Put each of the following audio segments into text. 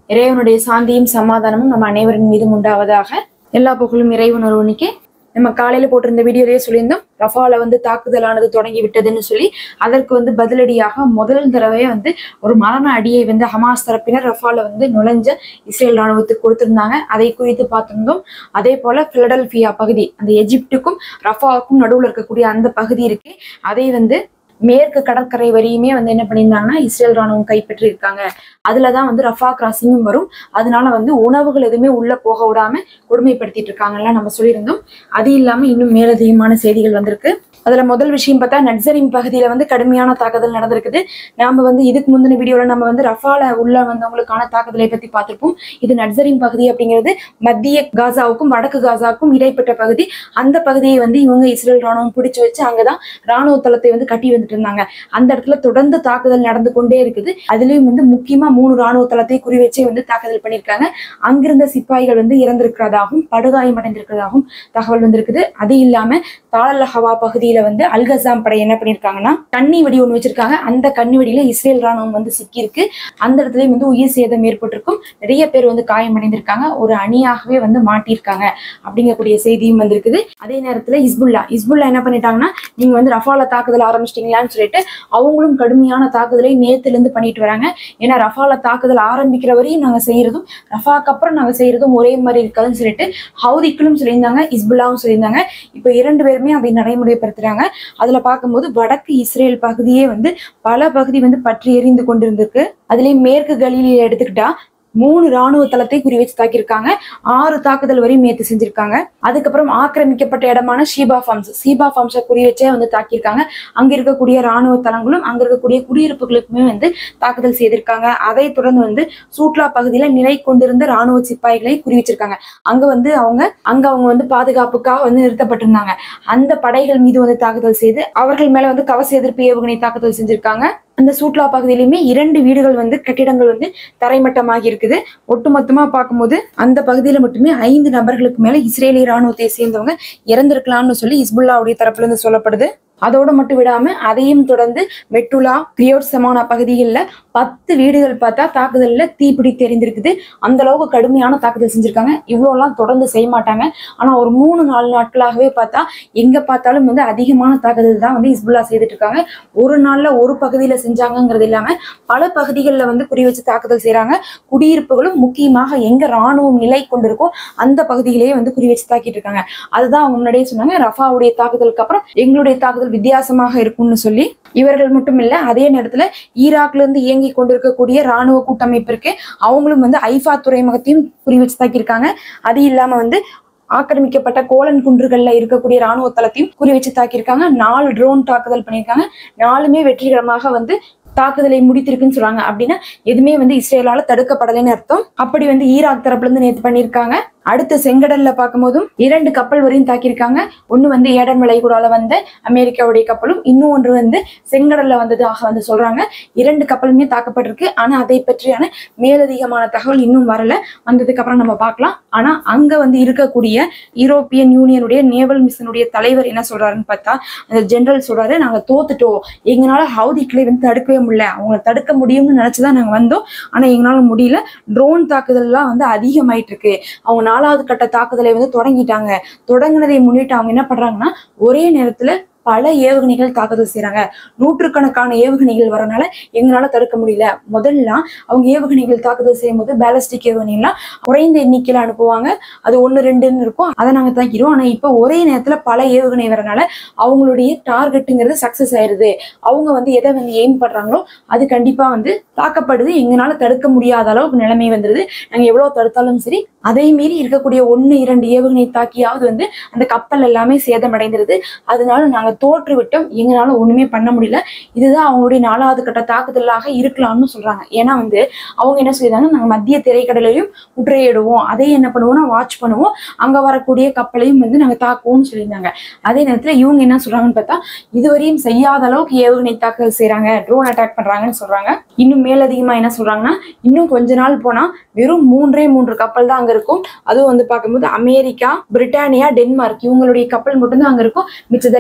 இறைவனுடைய சாந்தியும் சமாதானமும் நம்ம அனைவரின் மீதும் உண்டாவதாக எல்லா புகழும் இறைவன் ஒருவனுக்கே நம்ம காலையில போட்டிருந்த வீடியோலயே சொல்லியிருந்தோம் ரஃபால வந்து தாக்குதலானது தொடங்கி விட்டதுன்னு சொல்லி அதற்கு வந்து பதிலடியாக முதல் தடவை வந்து ஒரு மரண அடியை வந்து ஹமாஸ் தரப்பினர் ரஃபால வந்து நுழைஞ்ச இஸ்ரேல் ராணுவத்துக்கு கொடுத்திருந்தாங்க அதை குறித்து பார்த்திருந்தோம் அதே போல பிலடல்பியா பகுதி அந்த எஜிப்டுக்கும் ரஃபாவுக்கும் நடுவுல இருக்கக்கூடிய அந்த பகுதி இருக்கு அதை வந்து மேற்கு கடற்கரை வரையுமே வந்து என்ன பண்ணியிருந்தாங்கன்னா இஸ்ரேல் ராணுவம் கைப்பற்றி இருக்காங்க அதுலதான் வந்து ரஃபா கிராசிங்கும் வரும் அதனால வந்து உணவுகள் எதுவுமே உள்ள போக விடாம கொடுமைப்படுத்திட்டு இருக்காங்கலாம் நம்ம சொல்லியிருந்தோம் அது இல்லாம இன்னும் மேலதிகமான செய்திகள் வந்திருக்கு அதுல முதல் விஷயம் பார்த்தா நட்சரின் பகுதியில வந்து கடுமையான தாக்குதல் நடந்திருக்குது நாம வந்து இதுக்கு முந்தின வீடியோல நம்ம வந்து ரஃபால உள்ள வந்தவங்களுக்கான தாக்குதலை பத்தி பார்த்திருப்போம் இது நட்சரின் பகுதி அப்படிங்கிறது மத்திய காசாவுக்கும் வடக்கு காசாவுக்கும் இடைப்பட்ட பகுதி அந்த பகுதியை வந்து இவங்க இஸ்ரேல் ராணுவம் பிடிச்சு வச்சு அங்கதான் ராணுவ தளத்தை வந்து கட்டி வந்துட்டு இருந்தாங்க அந்த இடத்துல தொடர்ந்து தாக்குதல் நடந்து கொண்டே இருக்குது அதுலயும் வந்து முக்கியமா மூணு ராணுவ தளத்தை குறி வச்சே வந்து தாக்குதல் பண்ணியிருக்காங்க அங்கிருந்த சிப்பாய்கள் வந்து இறந்திருக்கிறதாகவும் படுகாயம் அடைந்திருக்கிறதாகவும் தகவல் வந்திருக்குது அது இல்லாம தாளல் ஹவா பகுதியில வந்து அல்கசாம் படை என்ன பண்ணிருக்காங்கன்னா கண்ணி வெடி ஒண்ணு வச்சிருக்காங்க அந்த கண்ணி வெடியில இஸ்ரேல் ராணுவம் வந்து சிக்கியிருக்கு அந்த இடத்துலயும் வந்து உயிர் சேதம் ஏற்பட்டிருக்கும் நிறைய பேர் வந்து காயமடைந்திருக்காங்க ஒரு அணியாகவே வந்து மாட்டியிருக்காங்க அப்படிங்கக்கூடிய செய்தியும் வந்திருக்குது அதே நேரத்துல இஸ்புல்லா இஸ்புல்லா என்ன பண்ணிட்டாங்கன்னா நீங்க வந்து ரஃபால தாக்குதல் ஆரம்பிச்சிட்டீங்களான்னு சொல்லிட்டு அவங்களும் கடுமையான தாக்குதலை நேத்துல இருந்து பண்ணிட்டு வராங்க ஏன்னா ரஃபால தாக்குதல் ஆரம்பிக்கிற வரையும் நாங்க செய்யறதும் ரஃபாக்கு அப்புறம் நாங்க செய்யறதும் ஒரே மாதிரி இருக்காதுன்னு சொல்லிட்டு ஹவுதிக்களும் சொல்லியிருந்தாங்க இஸ்புல்லாவும் சொல்லியிருந்தாங்க இப்போ இரண்டு பேருமே அதை நடைமுறைப்படுத்துறாங்க அதுல பார்க்கும்போது வடக்கு இஸ்ரேல் பகுதியே வந்து பல பகுதி வந்து பற்றி எரிந்து கொண்டிருந்திருக்கு அதுலயும் மேற்கு கலீலியை எடுத்துக்கிட்டா மூணு ராணுவ தளத்தை குறி வச்சு தாக்கியிருக்காங்க ஆறு தாக்குதல் வரையும் நேத்து செஞ்சிருக்காங்க அதுக்கப்புறம் ஆக்கிரமிக்கப்பட்ட இடமான ஷீபா ஃபார்ம்ஸ் சீபா ஃபார்ம்ஸை குறி வச்சே வந்து தாக்கியிருக்காங்க அங்க இருக்கக்கூடிய ராணுவ தளங்களும் அங்க இருக்கக்கூடிய குடியிருப்புகளுக்குமே வந்து தாக்குதல் செய்திருக்காங்க அதை தொடர்ந்து வந்து சூட்லா பகுதியில நிலை கொண்டிருந்த ராணுவ சிப்பாய்களை குறி வச்சிருக்காங்க அங்க வந்து அவங்க அங்க அவங்க வந்து பாதுகாப்புக்காக வந்து நிறுத்தப்பட்டிருந்தாங்க அந்த படைகள் மீது வந்து தாக்குதல் செய்து அவர்கள் மேல வந்து கவச எதிர்ப்பு ஏவுகணை தாக்குதல் செஞ்சிருக்காங்க அந்த சூட்லா பகுதியிலுமே இரண்டு வீடுகள் வந்து கட்டிடங்கள் வந்து தரைமட்டமாகி இருக்குது ஒட்டுமொத்தமா பார்க்கும்போது அந்த பகுதியில மட்டுமே ஐந்து நபர்களுக்கு மேல இஸ்ரேலிய ராணுவத்தை சேர்ந்தவங்க இறந்திருக்கலாம்னு சொல்லி இஸ்புல்லாவுடைய தரப்புல இருந்து சொல்லப்படுது அதோட மட்டும் விடாம அதையும் தொடர்ந்து மெட்டுலா பிரியோட் சமானா பகுதிகளில் பத்து வீடுகள் பார்த்தா தாக்குதல்ல தீப்பிடி தெரிந்திருக்குது அந்த அளவுக்கு கடுமையான தாக்குதல் செஞ்சிருக்காங்க இவ்வளோலாம் தொடர்ந்து செய்ய மாட்டாங்க ஆனா ஒரு மூணு நாலு நாட்களாகவே பார்த்தா எங்க பார்த்தாலும் வந்து அதிகமான தாக்குதல் தான் வந்து இஸ்புல்லா செய்துட்டு இருக்காங்க ஒரு நாள்ல ஒரு பகுதியில செஞ்சாங்கங்கிறது இல்லாம பல பகுதிகளில் வந்து குறி வச்சு தாக்குதல் செய்றாங்க குடியிருப்புகளும் முக்கியமாக எங்க ராணுவம் நிலை கொண்டிருக்கோ அந்த பகுதியிலேயே வந்து குறி வச்சு தாக்கிட்டு இருக்காங்க அதுதான் அவங்க முன்னாடியே சொன்னாங்க ரஃபாவுடைய தாக்குதலுக்கு அப்புறம் எங்களுடைய தாக்குதல் வித்தியாசமாக இருக்கும்னு சொல்லி இவர்கள் மட்டும் இல்ல அதே நேரத்துல ஈராக்ல இருந்து இயங்கி கொண்டிருக்கக்கூடிய ராணுவ கூட்டமைப்பு இருக்கு அவங்களும் வந்து ஐஃபா துறைமுகத்தையும் குறி வச்சு தாக்கியிருக்காங்க அது இல்லாம வந்து ஆக்கிரமிக்கப்பட்ட கோலன் குன்றுகள்ல இருக்கக்கூடிய ராணுவ தளத்தையும் குறி வச்சு தாக்கியிருக்காங்க நாலு ட்ரோன் தாக்குதல் பண்ணியிருக்காங்க நாலுமே வெற்றிகரமாக வந்து தாக்குதலை முடித்திருக்குன்னு சொல்றாங்க அப்படின்னா எதுவுமே வந்து இஸ்ரேலால தடுக்கப்படலைன்னு அர்த்தம் அப்படி வந்து ஈராக் தரப்புல இருந்து நேத்து பண்ணியிருக்காங்க அடுத்த செங்கடல்ல பார்க்கும்போதும் இரண்டு கப்பல் வரையும் தாக்கியிருக்காங்க ஒண்ணு வந்து ஏடன் வளைகுடால வந்த அமெரிக்காவுடைய கப்பலும் இன்னும் ஒன்று வந்து செங்கடல்ல வந்ததாக வந்து சொல்றாங்க இரண்டு கப்பலுமே தாக்கப்பட்டிருக்கு ஆனா அதை பற்றியான மேலதிகமான தகவல் இன்னும் வரல வந்ததுக்கு அப்புறம் நம்ம பார்க்கலாம் ஆனா அங்க வந்து இருக்கக்கூடிய யூரோப்பியன் யூனியனுடைய நேவல் மிஷனுடைய தலைவர் என்ன சொல்றாருன்னு பார்த்தா அந்த ஜெனரல் சொல்றாரு நாங்க தோத்துட்டோம் எங்களால ஹவுதிக்களை வந்து தடுக்கவே முடியல அவங்கள தடுக்க முடியும்னு நினைச்சுதான் நாங்க வந்தோம் ஆனா எங்களால முடியல ட்ரோன் தாக்குதல்லாம் வந்து அதிகமாயிட்டு இருக்கு அவங்க நாலாவது கட்ட தாக்குதலை வந்து தொடங்கிட்டாங்க தொடங்கினதை முன்னிட்டு அவங்க என்ன பண்றாங்கன்னா ஒரே நேரத்துல பல ஏவுகணைகள் தாக்குதல் செய்றாங்க நூற்றுக்கணக்கான ஏவுகணைகள் வரனால எங்களால தடுக்க முடியல முதல்ல அவங்க ஏவுகணைகள் தாக்குதல் செய்யும் போது பேலஸ்டிக் ஏவுகணைலாம் குறைந்த எண்ணிக்கையில அனுப்புவாங்க அது ஒன்று ரெண்டுன்னு இருக்கும் அதை நாங்க தாக்கிடுவோம் ஆனா இப்போ ஒரே நேரத்துல பல ஏவுகணை வரனால அவங்களுடைய டார்கெட்டுங்கிறது சக்சஸ் ஆயிருது அவங்க வந்து எதை வந்து எய்ம் பண்றாங்களோ அது கண்டிப்பா வந்து தாக்கப்படுது எங்களால தடுக்க முடியாத அளவுக்கு நிலைமை வந்துருது நாங்க எவ்வளவு தடுத்தாலும் சரி அதை மீறி இருக்கக்கூடிய ஒன்னு இரண்டு ஏவுகணை தாக்கியாவது வந்து அந்த கப்பல் எல்லாமே சேதமடைந்திருது அதனால நாங்க தோற்று விட்டோம் எங்களால ஒண்ணுமே பண்ண முடியல இதுதான் அவங்களுடைய நாலாவது கட்ட தாக்குதலாக இருக்கலாம்னு சொல்றாங்க ஏன்னா வந்து அவங்க என்ன செய்தாங்க நாங்க மத்திய திரைக்கடலையும் முற்றுகையிடுவோம் அதை என்ன பண்ணுவோம்னா வாட்ச் பண்ணுவோம் அங்க வரக்கூடிய கப்பலையும் வந்து நாங்க தாக்குவோம்னு சொல்லியிருந்தாங்க அதே நேரத்துல இவங்க என்ன சொல்றாங்கன்னு பார்த்தா இதுவரையும் செய்யாத அளவுக்கு ஏவுகணை தாக்குதல் செய்றாங்க ட்ரோன் அட்டாக் பண்றாங்கன்னு சொல்றாங்க இன்னும் மேலதிகமா என்ன சொல்றாங்கன்னா இன்னும் கொஞ்ச நாள் போனா வெறும் மூன்றே மூன்று கப்பல் தான் அங்க இருக்கும் அதுவும் வந்து பார்க்கும்போது அமெரிக்கா பிரிட்டானியா டென்மார்க் இவங்களுடைய கப்பல் மட்டும்தான் அங்க இருக்கும் மிச்சது எல்லாமே அங்க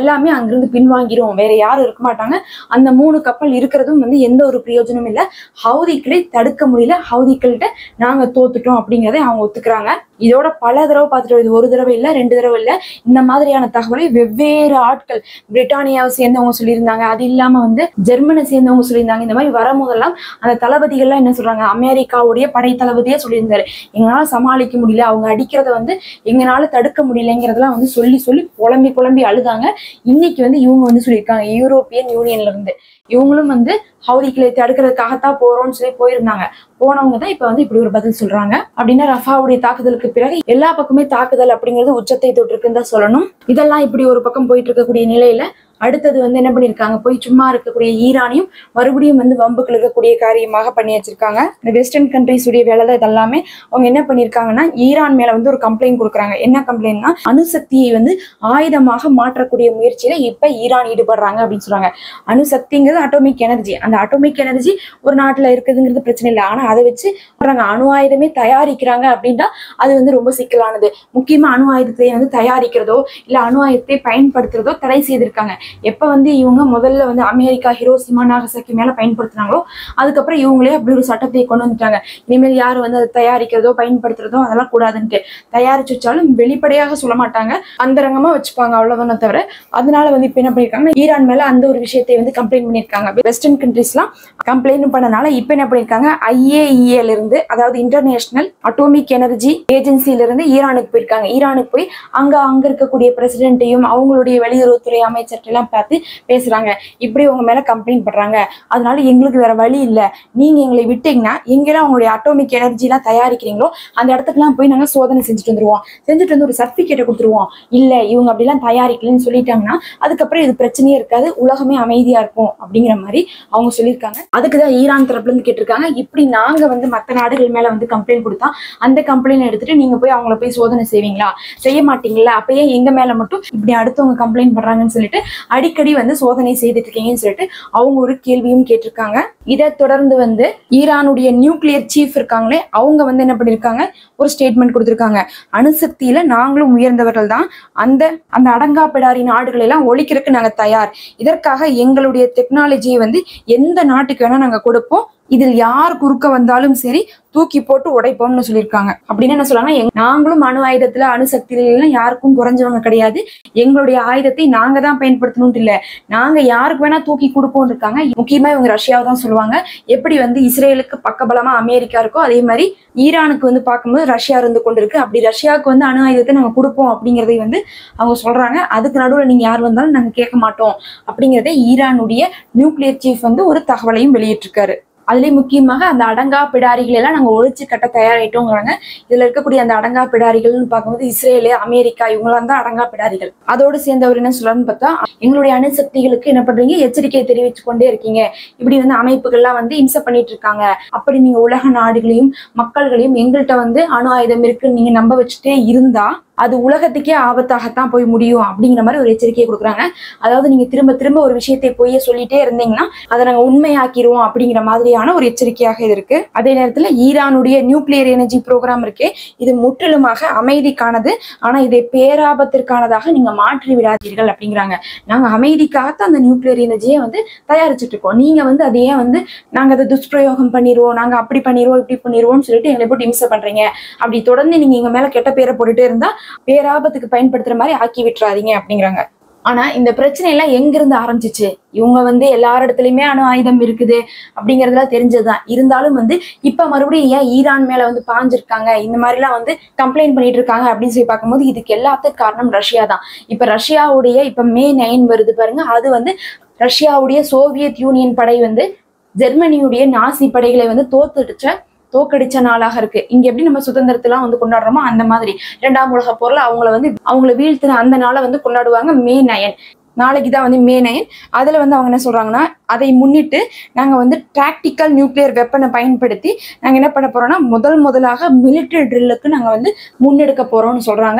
அங்கிருந்து பின்வாங்கிரும் வேற யாரும் இருக்க மாட்டாங்க அந்த மூணு கப்பல் இருக்கிறதும் வந்து எந்த ஒரு பிரயோஜனமும் இல்லை ஹவுதிக்களை தடுக்க முடியல ஹவுதிக்கள்கிட்ட நாங்க தோத்துட்டோம் அப்படிங்கறதை அவங்க ஒத்துக்கிறாங்க இதோட பல தடவை பார்த்துட்டு இது ஒரு தடவை இல்லை ரெண்டு தடவை இல்லை இந்த மாதிரியான தகவலை வெவ்வேறு ஆட்கள் பிரிட்டானியாவை சேர்ந்தவங்க சொல்லியிருந்தாங்க அது இல்லாம வந்து ஜெர்மனை சேர்ந்தவங்க சொல்லியிருந்தாங்க இந்த மாதிரி வரும்போதெல்லாம் அந்த தளபதிகள்லாம் என்ன சொல்றாங்க அமெரிக்காவுடைய படை தளபதியே சொல்லியிருந்தாரு எங்களால சமாளிக்க முடியல அவங்க அடிக்கிறத வந்து எங்களால தடுக்க முடியலங்கிறதெல்லாம் வந்து சொல்லி சொல்லி புலம்பி புலம்பி அழுதாங்க இன்னைக்கு வந்து இவங்க வந்து சொல்லியிருக்காங்க யூரோப்பியன் யூனியன்ல இருந்து இவங்களும் வந்து ஹவுதிகளை தடுக்கிறதுக்காகத்தான் போறோம்னு சொல்லி போயிருந்தாங்க போனவங்க தான் இப்ப வந்து இப்படி ஒரு பதில் சொல்றாங்க அப்படின்னா ரஃபாவுடைய தாக்குதலுக்கு பிறகு எல்லா பக்கமே தாக்குதல் அப்படிங்கிறது உச்சத்தை தொட்டிருக்குன்னு தான் சொல்லணும் இதெல்லாம் இப்படி ஒரு பக்கம் போயிட்டு இருக்கக்கூடிய நிலையில அடுத்தது வந்து என்ன பண்ணிருக்காங்க போய் சும்மா இருக்கக்கூடிய ஈரானையும் மறுபடியும் வந்து வம்புக்கு இருக்கக்கூடிய காரியமாக பண்ணி வச்சிருக்காங்க இந்த வெஸ்டர்ன் கண்ட்ரிஸ் உடைய வேலை தான் இதெல்லாமே அவங்க என்ன பண்ணிருக்காங்கன்னா ஈரான் மேல வந்து ஒரு கம்ப்ளைண்ட் கொடுக்குறாங்க என்ன கம்ப்ளைண்ட்னா அணுசக்தியை வந்து ஆயுதமாக மாற்றக்கூடிய முயற்சியில இப்ப ஈரான் ஈடுபடுறாங்க அப்படின்னு சொல்றாங்க அணுசக்திங்கிறது அட்டோமிக் எனர்ஜி அந்த அட்டோமிக் எனர்ஜி ஒரு நாட்டுல இருக்குதுங்கிறது பிரச்சனை இல்லை ஆனா அதை வச்சு சொல்றாங்க அணு ஆயுதமே தயாரிக்கிறாங்க அப்படின்னா அது வந்து ரொம்ப சிக்கலானது முக்கியமா அணு ஆயுதத்தை வந்து தயாரிக்கிறதோ இல்ல அணு ஆயுதத்தை பயன்படுத்துறதோ தடை செய்திருக்காங்க எப்ப வந்து இவங்க முதல்ல வந்து அமெரிக்கா ஹிரோசிமா நாகசாக்கி மேல பயன்படுத்துனாங்களோ அதுக்கப்புறம் இவங்களே அப்படி ஒரு சட்டத்தை கொண்டு வந்துட்டாங்க இனிமேல் யார் வந்து அதை தயாரிக்கிறதோ பயன்படுத்துறதோ அதெல்லாம் கூடாதுன்ட்டு தயாரிச்சு வச்சாலும் வெளிப்படையாக சொல்ல மாட்டாங்க அந்தரங்கமா வச்சுப்பாங்க அவ்வளவுதானே தவிர அதனால வந்து இப்ப என்ன பண்ணிருக்காங்க ஈரான் மேல அந்த ஒரு விஷயத்தை வந்து கம்ப்ளைண்ட் பண்ணிருக்காங்க வெஸ்டர்ன் கண்ட்ரிஸ்லாம் கம்ப்ளைண்ட் பண்ணனால இப்ப என்ன பண்ணிருக்காங்க ஐஏஇஏல இருந்து அதாவது இன்டர்நேஷனல் அட்டோமிக் எனர்ஜி ஏஜென்சில இருந்து ஈரானுக்கு போயிருக்காங்க ஈரானுக்கு போய் அங்க அங்க இருக்கக்கூடிய பிரசிடென்ட்டையும் அவங்களுடைய வெளியுறவுத்துறை அமைச்சர்கிட்ட எல்லாம் பார்த்து பேசுறாங்க இப்படி உங்க மேல கம்ப்ளைண்ட் பண்றாங்க அதனால எங்களுக்கு வேற வழி இல்ல நீங்க எங்களை விட்டீங்கன்னா எங்கெல்லாம் உங்களுடைய அட்டோமிக் எனர்ஜி எல்லாம் தயாரிக்கிறீங்களோ அந்த இடத்துக்குலாம் போய் நாங்க சோதனை செஞ்சுட்டு வந்துருவோம் செஞ்சுட்டு வந்து ஒரு சர்டிபிகேட்டை கொடுத்துருவோம் இல்ல இவங்க அப்படிலாம் தயாரிக்கலன்னு சொல்லிட்டாங்கன்னா அதுக்கப்புறம் இது பிரச்சனையே இருக்காது உலகமே அமைதியா இருக்கும் அப்படிங்கிற மாதிரி அவங்க சொல்லியிருக்காங்க அதுக்கு தான் ஈரான் தரப்புல இருந்து கேட்டிருக்காங்க இப்படி நாங்க வந்து மற்ற நாடுகள் மேல வந்து கம்ப்ளைண்ட் கொடுத்தா அந்த கம்ப்ளைண்ட் எடுத்துட்டு நீங்க போய் அவங்கள போய் சோதனை செய்வீங்களா செய்ய மாட்டீங்களா அப்பயே எங்க மேல மட்டும் இப்படி அடுத்தவங்க கம்ப்ளைண்ட் பண்றாங்கன்னு சொல்லிட்டு அடிக்கடி வந்து சோதனை செய்துட்டு இருக்கீங்கன்னு சொல்லிட்டு அவங்க ஒரு கேள்வியும் கேட்டிருக்காங்க இதை தொடர்ந்து வந்து ஈரானுடைய நியூக்ளியர் சீஃப் இருக்காங்களே அவங்க வந்து என்ன பண்ணிருக்காங்க ஒரு ஸ்டேட்மெண்ட் கொடுத்திருக்காங்க அணுசக்தியில நாங்களும் உயர்ந்தவர்கள் தான் அந்த அந்த அடங்காப்பிடாரி நாடுகளை எல்லாம் ஒழிக்கிறதுக்கு நாங்க தயார் இதற்காக எங்களுடைய டெக்னாலஜியை வந்து எந்த நாட்டுக்கு வேணா நாங்க கொடுப்போம் இதில் யார் குறுக்க வந்தாலும் சரி தூக்கி போட்டு உடைப்போம்னு சொல்லியிருக்காங்க அப்படின்னு என்ன சொல்றாங்கன்னா எங்க- நாங்களும் அணு ஆயுதத்துல அணுசக்தியில எல்லாம் யாருக்கும் குறைஞ்சவங்க கிடையாது எங்களுடைய ஆயுதத்தை நாங்க தான் பயன்படுத்தணும்னு இல்ல நாங்க யாருக்கு வேணா தூக்கி கொடுப்போம்னு இருக்காங்க முக்கியமா இவங்க ரஷ்யாவை தான் சொல்லுவாங்க எப்படி வந்து இஸ்ரேலுக்கு பக்கபலமா அமெரிக்கா இருக்கோ அதே மாதிரி ஈரானுக்கு வந்து பார்க்கும்போது ரஷ்யா இருந்து கொண்டிருக்கு அப்படி ரஷ்யாவுக்கு வந்து அணு ஆயுதத்தை நாங்க கொடுப்போம் அப்படிங்கறதை வந்து அவங்க சொல்றாங்க அதுக்கு நடுவுல நீங்க யார் வந்தாலும் நாங்க கேட்க மாட்டோம் அப்படிங்கறத ஈரானுடைய நியூக்ளியர் சீஃப் வந்து ஒரு தகவலையும் வெளியிட்டிருக்காரு அதுலயும் முக்கியமாக அந்த அடங்கா பிடாரிகள் எல்லாம் நாங்க ஒழிச்சு கட்ட தயாராயிட்டோங்கிறாங்க இதுல இருக்கக்கூடிய அந்த அடங்கா பிடாரிகள்னு பார்க்கும்போது இஸ்ரேலு அமெரிக்கா இவங்களாம் தான் அடங்கா பிடாரிகள் அதோடு சேர்ந்தவர் என்ன சொல்றாருன்னு பார்த்தா எங்களுடைய அணுசக்திகளுக்கு என்ன பண்றீங்க எச்சரிக்கையை தெரிவிச்சு கொண்டே இருக்கீங்க இப்படி வந்து அமைப்புகள்லாம் வந்து இம்சை பண்ணிட்டு இருக்காங்க அப்படி நீங்க உலக நாடுகளையும் மக்கள்களையும் எங்கள்கிட்ட வந்து அணு ஆயுதம் இருக்குன்னு நீங்க நம்ப வச்சுட்டே இருந்தா அது உலகத்துக்கே ஆபத்தாகத்தான் போய் முடியும் அப்படிங்கிற மாதிரி ஒரு எச்சரிக்கையை கொடுக்குறாங்க அதாவது நீங்க திரும்ப திரும்ப ஒரு விஷயத்தை பொய்ய சொல்லிட்டே இருந்தீங்கன்னா அதை நாங்க உண்மையாக்கிடுவோம் அப்படிங்கிற மாதிரியான ஒரு எச்சரிக்கையாக இது இருக்கு அதே நேரத்துல ஈரானுடைய நியூக்ளியர் எனர்ஜி ப்ரோக்ராம் இருக்கே இது முற்றிலுமாக அமைதிக்கானது ஆனா இதை பேராபத்திற்கானதாக நீங்க மாற்றி விடாதீர்கள் அப்படிங்கிறாங்க நாங்க அமைதிக்காகத்தான் அந்த நியூக்ளியர் எனர்ஜியை வந்து தயாரிச்சுட்டு இருக்கோம் நீங்க வந்து அதையே வந்து நாங்க அதை துஷ்பிரயோகம் பண்ணிடுவோம் நாங்க அப்படி பண்ணிடுவோம் இப்படி பண்ணிடுவோம்னு சொல்லிட்டு எங்களை போட்டு இம்சை பண்றீங்க அப்படி தொடர்ந்து நீங்க எங்க மேல கெட்ட பேரை போட்டுட்டே இருந்தா பேராபத்துக்கு பயன்படுத்துற மாதிரி ஆக்கி விட்டுறாதீங்க அப்படிங்கிறாங்க ஆனா இந்த பிரச்சனை எல்லாம் எங்கிருந்து ஆரம்பிச்சிச்சு இவங்க வந்து எல்லார் இடத்துலயுமே அணு ஆயுதம் இருக்குது அப்படிங்கறதுலாம் தெரிஞ்சதுதான் இருந்தாலும் வந்து இப்ப மறுபடியும் ஏன் ஈரான் மேல வந்து பாஞ்சிருக்காங்க இந்த மாதிரி எல்லாம் வந்து கம்ப்ளைண்ட் பண்ணிட்டு இருக்காங்க அப்படின்னு சொல்லி பார்க்கும்போது இதுக்கு எல்லாத்துக்கும் காரணம் ரஷ்யா தான் இப்ப ரஷ்யாவுடைய இப்ப மே நைன் வருது பாருங்க அது வந்து ரஷ்யாவுடைய சோவியத் யூனியன் படை வந்து ஜெர்மனியுடைய நாசி படைகளை வந்து தோத்துடுச்ச தோக்கடிச்ச நாளாக இருக்கு இங்க எப்படி நம்ம சுதந்திரத்தெல்லாம் வந்து கொண்டாடுறோமோ அந்த மாதிரி இரண்டாம் உலக போர்ல அவங்கள வந்து அவங்கள வீழ்த்தின அந்த நாளை வந்து கொண்டாடுவாங்க மே நயன் நாளைக்கு தான் வந்து மே நயன் அதில் வந்து அவங்க என்ன சொல்கிறாங்கன்னா அதை முன்னிட்டு நாங்கள் வந்து டாக்டிக்கல் நியூக்ளியர் வெப்பனை பயன்படுத்தி நாங்கள் என்ன பண்ண போகிறோம்னா முதல் முதலாக மிலிட்டரி ட்ரில்லுக்கு நாங்கள் வந்து முன்னெடுக்க போகிறோம்னு சொல்கிறாங்க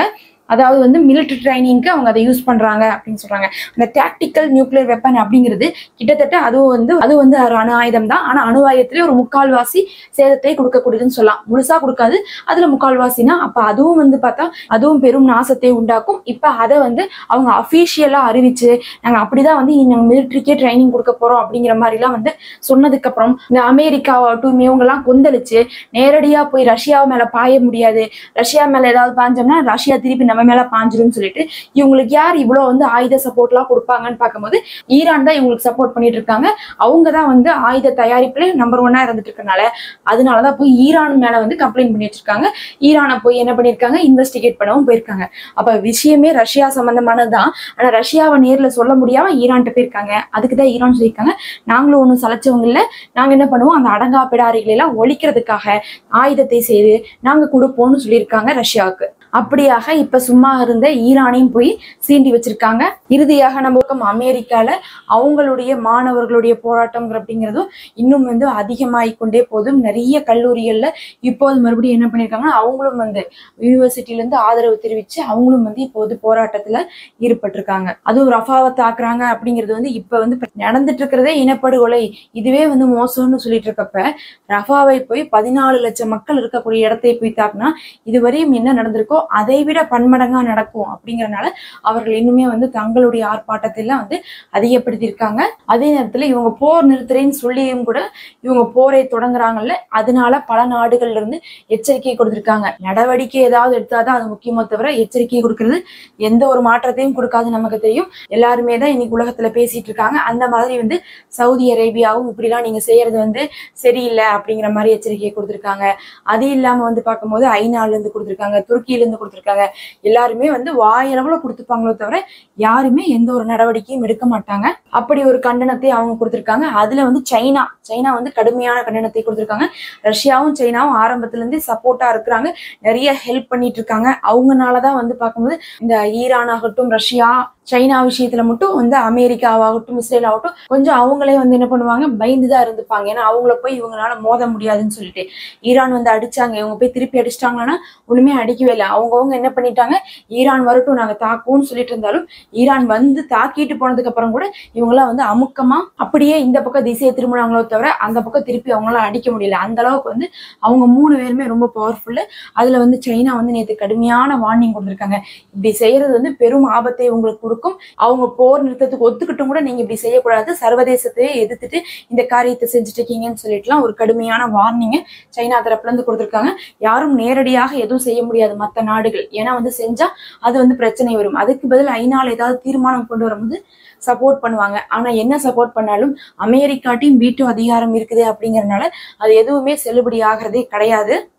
அதாவது வந்து மிலிட்டரி ட்ரைனிங்க்கு அவங்க அதை யூஸ் பண்றாங்க அப்படின்னு சொல்றாங்க அந்த டாக்டிக்கல் நியூக்ளியர் வெப்பன் அப்படிங்கிறது கிட்டத்தட்ட அதுவும் வந்து அது வந்து ஒரு அணு ஆயுதம் தான் ஆனா அணு ஆயுதத்திலே ஒரு முக்கால்வாசி சேதத்தை கொடுக்கக்கூடியதுன்னு சொல்லலாம் முழுசா கொடுக்காது அதுல முக்கால்வாசினா அப்ப அதுவும் வந்து பார்த்தா அதுவும் பெரும் நாசத்தை உண்டாக்கும் இப்ப அதை வந்து அவங்க அஃபீஷியலா அறிவிச்சு நாங்க அப்படிதான் வந்து இனி நாங்க மிலிட்ரிக்கே ட்ரைனிங் கொடுக்க போறோம் அப்படிங்கிற மாதிரிலாம் வந்து சொன்னதுக்கு அப்புறம் இந்த அமெரிக்காவாகட்டும் இவங்கெல்லாம் கொந்தளிச்சு நேரடியா போய் ரஷ்யா மேல பாய முடியாது ரஷ்யா மேல ஏதாவது பாஞ்சோம்னா ரஷ்யா திருப்பி நம்ம மேல பாஞ்சிரும்னு சொல்லிட்டு இவங்களுக்கு யார் இவ்வளவு வந்து ஆயுத சப்போர்ட்லாம் கொடுப்பாங்கன்னு பார்க்கும்போது ஈரான் தான் இவங்களுக்கு சப்போர்ட் பண்ணிட்டு இருக்காங்க அவங்க தான் வந்து ஆயுத தயாரிப்புல நம்பர் ஒன்னா இருந்துட்டு இருக்கனால அதனாலதான் போய் ஈரான் மேல வந்து கம்ப்ளைண்ட் பண்ணி வச்சிருக்காங்க ஈரானை போய் என்ன பண்ணிருக்காங்க இன்வெஸ்டிகேட் பண்ணவும் போயிருக்காங்க அப்ப விஷயமே ரஷ்யா சம்பந்தமானதுதான் ஆனா ரஷ்யாவை நேர்ல சொல்ல முடியாம ஈரான்கிட்ட போயிருக்காங்க அதுக்கு தான் ஈரான் சொல்லியிருக்காங்க நாங்களும் ஒன்றும் சலைச்சவங்க இல்ல நாங்க என்ன பண்ணுவோம் அந்த அடங்கா பிடாரிகளை எல்லாம் ஒழிக்கிறதுக்காக ஆயுதத்தை செய்து நாங்க கொடுப்போம்னு சொல்லியிருக்காங்க ரஷ்யாவுக்கு அப்படியாக இப்ப சும்மா இருந்த ஈரானையும் போய் சீண்டி வச்சிருக்காங்க இறுதியாக நம்ம பக்கம் அமெரிக்கால அவங்களுடைய மாணவர்களுடைய போராட்டம் அப்படிங்கிறதும் இன்னும் வந்து அதிகமாகி கொண்டே போதும் நிறைய கல்லூரிகள்ல இப்போது மறுபடியும் என்ன பண்ணியிருக்காங்கன்னா அவங்களும் வந்து யூனிவர்சிட்டில இருந்து ஆதரவு தெரிவிச்சு அவங்களும் வந்து இப்போது போராட்டத்துல ஈடுபட்டிருக்காங்க அதுவும் ரஃபாவை தாக்குறாங்க அப்படிங்கிறது வந்து இப்ப வந்து நடந்துட்டு இருக்கிறதே இனப்படுகொலை இதுவே வந்து மோசம்னு சொல்லிட்டு இருக்கப்ப ரஃபாவை போய் பதினாலு லட்சம் மக்கள் இருக்கக்கூடிய இடத்தை போய் தாக்குனா இதுவரையும் என்ன நடந்திருக்கோ அதை விட பன்மடங்கா நடக்கும் அப்படிங்கறனால அவர்கள் இன்னுமே வந்து தங்களுடைய ஆர்ப்பாட்டத்தை எல்லாம் வந்து அதிகப்படுத்தியிருக்காங்க அதே நேரத்துல இவங்க போர் நிறுத்துறேன்னு சொல்லியும் கூட இவங்க போரை தொடங்குறாங்கல்ல அதனால பல நாடுகள்ல இருந்து எச்சரிக்கை கொடுத்திருக்காங்க நடவடிக்கை ஏதாவது எடுத்தாதான் அது முக்கியமோ தவிர எச்சரிக்கை கொடுக்கறது எந்த ஒரு மாற்றத்தையும் கொடுக்காது நமக்கு தெரியும் எல்லாருமே தான் இன்னைக்கு உலகத்துல பேசிட்டு இருக்காங்க அந்த மாதிரி வந்து சவுதி அரேபியாவும் இப்படிலாம் நீங்க செய்யறது வந்து சரியில்லை அப்படிங்கிற மாதிரி எச்சரிக்கை கொடுத்திருக்காங்க அது இல்லாம வந்து பார்க்கும்போது ஐநால இருந்து கொடுத்திருக்காங்க துருக்கியில இருந்து கொடுத்திருக்காங்க எல்லாருமே வந்து வாயளவுல கொடுத்துப்பாங்களோ தவிர யாருமே எந்த ஒரு நடவடிக்கையும் எடுக்க மாட்டாங்க அப்படி ஒரு கண்டனத்தை அவங்க கொடுத்திருக்காங்க அதுல வந்து சைனா சைனா வந்து கடுமையான கண்டனத்தை கொடுத்திருக்காங்க ரஷ்யாவும் சைனாவும் ஆரம்பத்துல இருந்தே சப்போர்ட்டா இருக்கிறாங்க நிறைய ஹெல்ப் பண்ணிட்டு இருக்காங்க அவங்கனாலதான் வந்து பார்க்கும்போது இந்த ஈரான் ஆகட்டும் ரஷ்யா சைனா விஷயத்துல மட்டும் வந்து அமெரிக்காவாகட்டும் இஸ்ரேல் ஆகட்டும் கொஞ்சம் அவங்களே வந்து என்ன பண்ணுவாங்க பயந்துதான் இருந்துப்பாங்க ஏன்னா அவங்கள போய் இவங்களால மோத முடியாதுன்னு சொல்லிட்டு ஈரான் வந்து அடிச்சாங்க இவங்க போய் திருப்பி அடிச்சிட்டாங்கன்னா ஒண்ணுமே அடிக்கவே இல்லை அவங்கவுங்க என்ன பண்ணிட்டாங்க ஈரான் வரட்டும் நாங்க தாக்குவோம்னு சொல்லிட்டு இருந்தாலும் ஈரான் வந்து தாக்கிட்டு போனதுக்கு அப்புறம் கூட இவங்களாம் வந்து அமுக்கமா அப்படியே இந்த பக்கம் திசையை திரும்பினாங்களோ தவிர அந்த பக்கம் திருப்பி அவங்களால அடிக்க முடியல அந்த அளவுக்கு வந்து அவங்க மூணு பேருமே ரொம்ப பவர்ஃபுல்லு அதுல வந்து சைனா வந்து நேற்று கடுமையான வார்னிங் கொடுத்திருக்காங்க இப்படி செய்யறது வந்து பெரும் ஆபத்தை உங்களுக்கு கொடுக்கும் அவங்க போர் நிறுத்தத்துக்கு ஒத்துக்கிட்டும் கூட நீங்க இப்படி செய்யக்கூடாது சர்வதேசத்தையே எதிர்த்துட்டு இந்த காரியத்தை செஞ்சுட்டு இருக்கீங்கன்னு சொல்லிட்டுலாம் ஒரு கடுமையான வார்னிங்க சைனா தரப்புல இருந்து கொடுத்திருக்காங்க யாரும் நேரடியாக எதுவும் செய்ய முடியாது மற்ற நாடுகள் ஏன்னா வந்து செஞ்சா அது வந்து பிரச்சனை வரும் அதுக்கு பதில் ஐநாள் ஏதாவது தீர்மானம் கொண்டு வரும்போது சப்போர்ட் பண்ணுவாங்க ஆனா என்ன சப்போர்ட் பண்ணாலும் அமெரிக்காட்டையும் வீட்டு அதிகாரம் இருக்குது அப்படிங்கறதுனால அது எதுவுமே செல்லுபடி ஆகிறதே கிடையாது